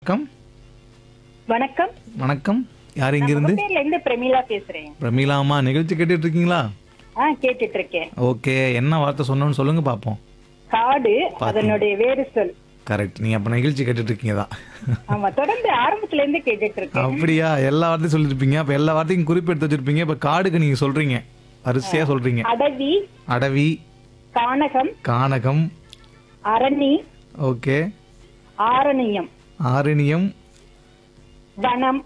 வணக்கம் வணக்கம் வணக்கம் யார் இங்கிருந்து பேர்ல இருந்து பிரமிளா பேசுறேன் பிரமீலாமா நிகழ்ச்சி கேட்டுட்டு இருக்கீங்களா ஆ கேட்டுட்டு இருக்கேன் ஓகே என்ன வார்த்தை சொன்னோன்னு சொல்லுங்க பார்ப்போம் காடு அதனுடைய வேறு சொல் கரெக்ட் நீங்க அப்ப நிகழ்ச்சி கேட்டுட்டு இருக்கீங்க தான் ஆமா தொடர்ந்து ஆரம்பத்துல இருந்து கேட்டுட்டு இருக்கேன் அப்படியா எல்லா வார்த்தையும் சொல்லிருப்பீங்க அப்ப எல்லா வார்த்தையும் குறிப்பெடுத்து வச்சிருப்பீங்க இப்ப காடுக்கு நீங்க சொல்றீங்க வரிசையா சொல்றீங்க அடவி அடவி கானகம் கானகம் அரணி ஓகே ஆரணியம் ஆரணியம் வனம்